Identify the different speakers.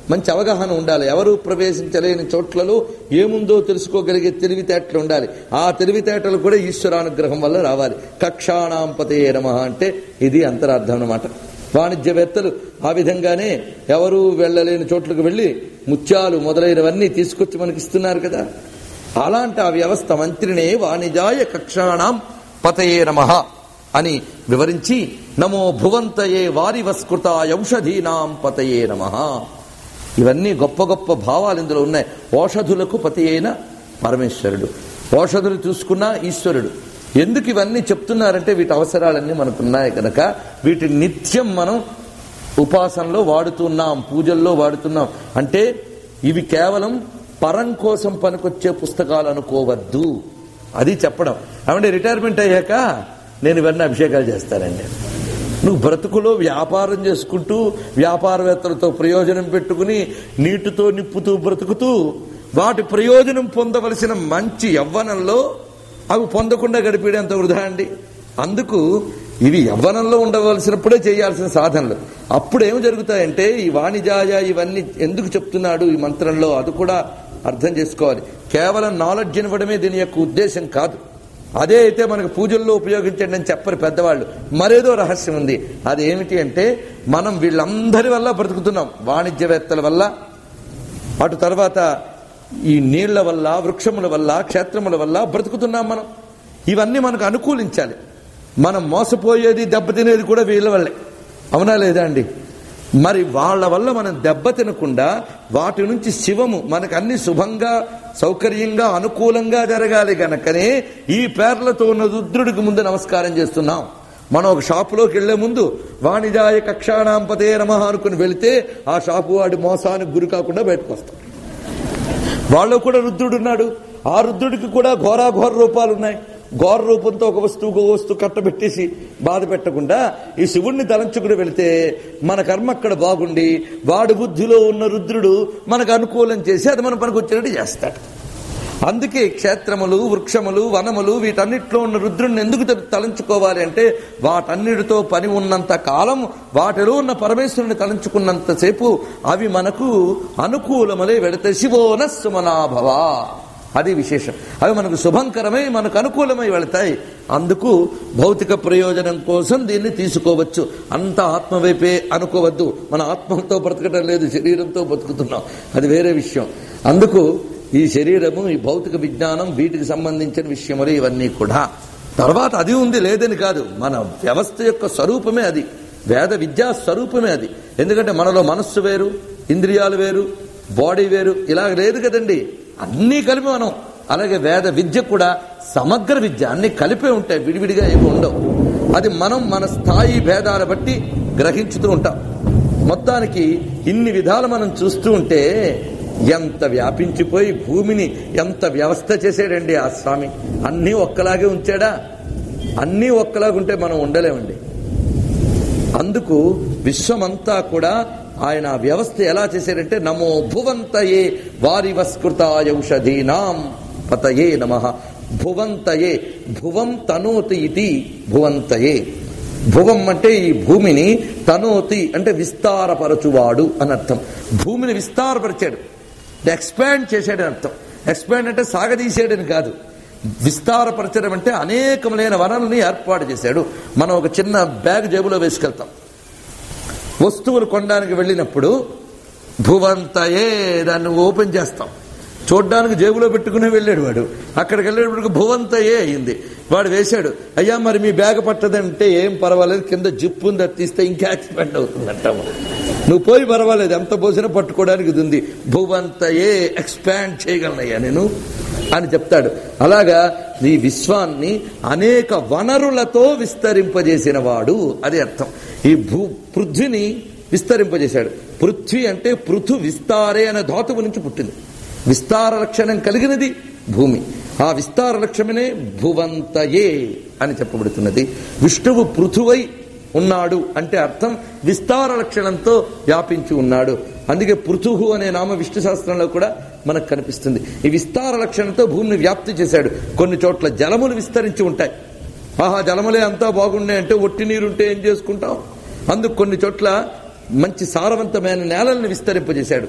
Speaker 1: మంచి అవగాహన ఉండాలి ఎవరు ప్రవేశించలేని చోట్లలో ఏముందో తెలుసుకోగలిగే తెలివితేటలు ఉండాలి ఆ తెలివితేటలు కూడా ఈశ్వరానుగ్రహం వల్ల రావాలి కక్షాణాంపతే నమ అంటే ఇది అంతరార్థం అన్నమాట వాణిజ్యవేత్తలు ఆ విధంగానే ఎవరు వెళ్ళలేని చోట్లకు వెళ్ళి ముత్యాలు మొదలైనవన్నీ తీసుకొచ్చి మనకి ఇస్తున్నారు కదా అలాంటి ఆ వ్యవస్థ మంత్రినే వాణిజాయ కక్షాణం పతయే నమ అని వివరించి నమో భువంతయే వారి వస్కృత ఔషధీనాం పతయే నమ ఇవన్నీ గొప్ప గొప్ప భావాలు ఇందులో ఉన్నాయి ఓషధులకు పతి అయిన పరమేశ్వరుడు ఓషధులు చూసుకున్నా ఈశ్వరుడు ఎందుకు ఇవన్నీ చెప్తున్నారంటే వీటి అవసరాలన్నీ మనకున్నాయి కనుక వీటిని నిత్యం మనం ఉపాసనలో వాడుతున్నాం పూజల్లో వాడుతున్నాం అంటే ఇవి కేవలం పరం కోసం పనికొచ్చే పుస్తకాలు అనుకోవద్దు అది చెప్పడం ఏమంటే రిటైర్మెంట్ అయ్యాక నేను ఇవన్నీ అభిషేకాలు చేస్తానండి నువ్వు బ్రతుకులో వ్యాపారం చేసుకుంటూ వ్యాపారవేత్తలతో ప్రయోజనం పెట్టుకుని నీటితో నిప్పుతూ బ్రతుకుతూ వాటి ప్రయోజనం పొందవలసిన మంచి యవ్వనంలో అవి పొందకుండా గడిపేయడంత వృధా అండి అందుకు ఇవి యవ్వనంలో ఉండవలసినప్పుడే చేయాల్సిన సాధనలు అప్పుడు ఏం జరుగుతాయంటే ఈ వాణిజాయ ఇవన్నీ ఎందుకు చెప్తున్నాడు ఈ మంత్రంలో అది కూడా అర్థం చేసుకోవాలి కేవలం నాలెడ్జ్ ఇవ్వడమే దీని యొక్క ఉద్దేశం కాదు అదే అయితే మనకు పూజల్లో ఉపయోగించండి అని చెప్పరు పెద్దవాళ్ళు మరేదో రహస్యం ఉంది అది ఏమిటి అంటే మనం వీళ్ళందరి వల్ల బ్రతుకుతున్నాం వాణిజ్యవేత్తల వల్ల అటు తర్వాత ఈ నీళ్ల వల్ల వృక్షముల వల్ల క్షేత్రముల వల్ల బ్రతుకుతున్నాం మనం ఇవన్నీ మనకు అనుకూలించాలి మనం మోసపోయేది దెబ్బతినేది కూడా వీళ్ళ వల్లే అవునా లేదా అండి మరి వాళ్ళ వల్ల మనం దెబ్బ తినకుండా వాటి నుంచి శివము మనకు అన్ని శుభంగా సౌకర్యంగా అనుకూలంగా జరగాలి గనకనే ఈ పేర్లతో ఉన్న రుద్రుడికి ముందు నమస్కారం చేస్తున్నాం మనం ఒక షాపులోకి వెళ్లే ముందు వాణిజాయ కక్షాణాంపతే నమ అనుకుని వెళితే ఆ షాపు వాడి మోసానికి గురి కాకుండా బయటకు వస్తాం వాళ్ళు కూడా రుద్రుడున్నాడు ఆ రుద్రుడికి కూడా ఘోరాఘోర రూపాలు ఉన్నాయి ఘోర రూపంతో ఒక వస్తువు ఒక వస్తువు కట్టబెట్టేసి బాధ పెట్టకుండా ఈ శివుణ్ణి తలంచుకుని వెళితే మన కర్మ అక్కడ బాగుండి వాడి బుద్ధిలో ఉన్న రుద్రుడు మనకు అనుకూలం చేసి అది మన పనికి వచ్చినట్టు చేస్తాడు అందుకే క్షేత్రములు వృక్షములు వనములు వీటన్నిటిలో ఉన్న రుద్రుడిని ఎందుకు త- తలంచుకోవాలి అంటే వాటన్నిటితో పని ఉన్నంత కాలం వాటిలో ఉన్న పరమేశ్వరుని తలంచుకున్నంతసేపు అవి మనకు అనుకూలములే వెడితే శివోన సుమనాభవ అది విశేషం అవి మనకు శుభంకరమై మనకు అనుకూలమై వెళతాయి అందుకు భౌతిక ప్రయోజనం కోసం దీన్ని తీసుకోవచ్చు అంత ఆత్మవైపే అనుకోవద్దు మన ఆత్మతో బ్రతకటం లేదు శరీరంతో బతుకుతున్నాం అది వేరే విషయం అందుకు ఈ శరీరము ఈ భౌతిక విజ్ఞానం వీటికి సంబంధించిన విషయములు ఇవన్నీ కూడా తర్వాత అది ఉంది లేదని కాదు మన వ్యవస్థ యొక్క స్వరూపమే అది వేద విద్యా స్వరూపమే అది ఎందుకంటే మనలో మనస్సు వేరు ఇంద్రియాలు వేరు బాడీ వేరు ఇలా లేదు కదండి అన్నీ కలిపి మనం అలాగే వేద విద్య కూడా సమగ్ర విద్య అన్ని కలిపే ఉంటాయి విడివిడిగా ఏమి ఉండవు అది మనం మన స్థాయి భేదాల బట్టి గ్రహించుతూ ఉంటాం మొత్తానికి ఇన్ని విధాలు మనం చూస్తూ ఉంటే ఎంత వ్యాపించిపోయి భూమిని ఎంత వ్యవస్థ చేసాడండి ఆ స్వామి అన్నీ ఒక్కలాగే ఉంచాడా అన్నీ ఒక్కలాగుంటే మనం ఉండలేమండి అందుకు విశ్వమంతా కూడా ఆయన ఆ వ్యవస్థ ఎలా చేశారంటే నమో భువంతయే వారి వస్కృతాయౌషధీనాం పతయే నమ భువంతయే భువం తనోతి ఇది భువంతయే భువం అంటే ఈ భూమిని తనోతి అంటే విస్తారపరచువాడు అని అర్థం భూమిని విస్తారపరిచాడు ఎక్స్పాండ్ చేశాడని అర్థం ఎక్స్పాండ్ అంటే సాగదీసాడని కాదు విస్తారపరచడం అంటే అనేకములైన వనరుల్ని ఏర్పాటు చేశాడు మనం ఒక చిన్న బ్యాగ్ జేబులో వేసుకెళ్తాం వస్తువులు కొనడానికి వెళ్ళినప్పుడు భువంతయే దాన్ని ఓపెన్ చేస్తాం చూడ్డానికి జేబులో పెట్టుకునే వెళ్ళాడు వాడు అక్కడికి వెళ్ళేటప్పటికి భువంతయే అయింది వాడు వేశాడు అయ్యా మరి మీ బ్యాగ్ పట్టదంటే ఏం పర్వాలేదు కింద జిప్పు ఉంది అది తీస్తే ఇంకా ఎక్స్పెండ్ అవుతుందంటాము నువ్వు పోయి పర్వాలేదు ఎంత పోసినా పట్టుకోవడానికి ఇది ఉంది భువంతయే ఎక్స్పాండ్ చేయగలనయ్యా నేను అని చెప్తాడు అలాగా ఈ విశ్వాన్ని అనేక వనరులతో విస్తరింపజేసిన వాడు అది అర్థం ఈ భూ పృథ్వీని విస్తరింపజేశాడు పృథ్వీ అంటే పృథు విస్తారే అనే ధాతువు నుంచి పుట్టింది విస్తార లక్షణం కలిగినది భూమి ఆ విస్తార లక్షణమే భువంతయే అని చెప్పబడుతున్నది విష్ణువు పృథువై ఉన్నాడు అంటే అర్థం విస్తార లక్షణంతో వ్యాపించి ఉన్నాడు అందుకే పృథుహు అనే నామ విష్ణు శాస్త్రంలో కూడా మనకు కనిపిస్తుంది ఈ విస్తార లక్షణంతో భూమిని వ్యాప్తి చేశాడు కొన్ని చోట్ల జలములు విస్తరించి ఉంటాయి ఆహా జలములే అంతా బాగున్నాయి అంటే ఒట్టి నీరుంటే ఏం చేసుకుంటాం అందుకు కొన్ని చోట్ల మంచి సారవంతమైన నేలల్ని విస్తరింపజేశాడు